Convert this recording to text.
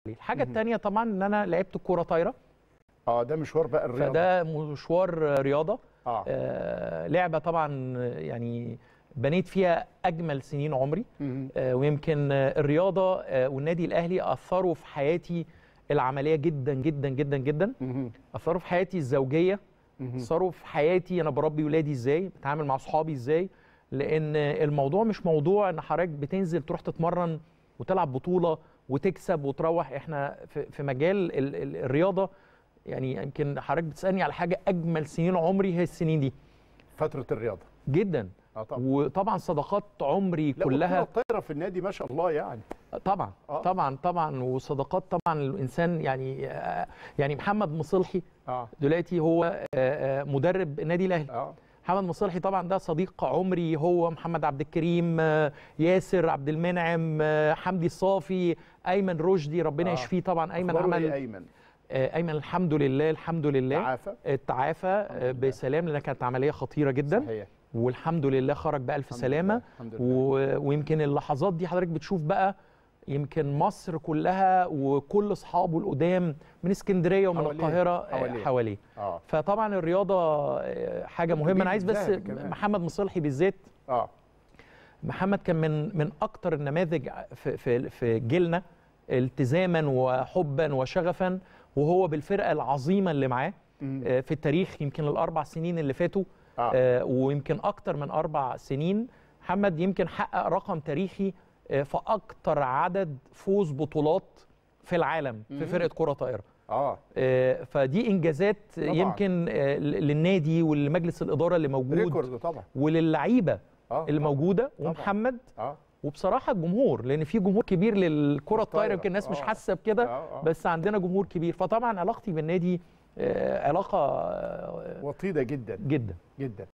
الحاجه الثانيه طبعا ان انا لعبت كوره طايره اه ده مشوار بقى الرياضه فده مشوار رياضه اه آه لعبه طبعا يعني بنيت فيها اجمل سنين عمري مهم. آه ويمكن آه، الرياضه آه والنادي الاهلي اثروا في حياتي العمليه جدا جدا جدا جدا مهم. اثروا في حياتي الزوجيه مهم. اثروا في حياتي انا بربي ولادي ازاي بتعامل مع اصحابي ازاي لان الموضوع مش موضوع ان حضرتك بتنزل تروح تتمرن وتلعب بطوله وتكسب وتروح احنا في في مجال ال- ال- الرياضه يعني يمكن حضرتك بتسالني على حاجه اجمل سنين عمري هي السنين دي فتره الرياضه جدا اه طبعا وطبعا صداقات عمري لا كلها والكرة الطايره في النادي ما شاء الله يعني طبعا آه. طبعا طبعا وصداقات طبعا الانسان يعني آه، يعني محمد مصلحي اه دلوقتي هو آه، آه، مدرب النادي الاهلي اه محمد مصلحي طبعا ده صديق عمري هو محمد عبد الكريم آه، ياسر عبد المنعم آه، حمدي الصافي ايمن رشدي ربنا آه. يشفيه طبعا ايمن أخباره إيه عمل ايمن آه، ايمن الحمد لله الحمد لله تعافى التعافى آه، لله. بسلام لانها كانت عمليه خطيره جدا صحيح والحمد لله خرج بالف الحمد سلامه لله. الحمد لله و... ويمكن اللحظات دي حضرتك بتشوف بقى يمكن مصر كلها وكل اصحابه القدام من اسكندريه ومن حواليه. القاهره آه، حواليه. حواليه اه فطبعا الرياضه آه، حاجه كبير مهمه انا عايز بس ذهبي كمان. محمد مصلحي بالذات اه محمد كان من من اكتر النماذج في في في جيلنا التزاما وحبا وشغفا وهو بالفرقه العظيمه اللي معاه مم. آه، في التاريخ يمكن الاربع سنين اللي فاتوا آه. آه، ويمكن اكتر من اربع سنين محمد يمكن حقق رقم تاريخي آه، في اكتر عدد فوز بطولات في العالم في مم. فرقه كره طائره اه آه، فدي انجازات طبعاً. يمكن آه، للنادي ولمجلس الاداره اللي موجود ريكورد طبعا وللعيبه اه اللي طبعاً. موجوده طبعاً. ومحمد اه وبصراحه الجمهور لان في جمهور كبير للكره الطايره الطايرة. يمكن الناس مش آه. حاسه بكده آه، آه. بس عندنا جمهور كبير فطبعا علاقتي بالنادي آه، علاقه آه، وطيده جدا جدا جدا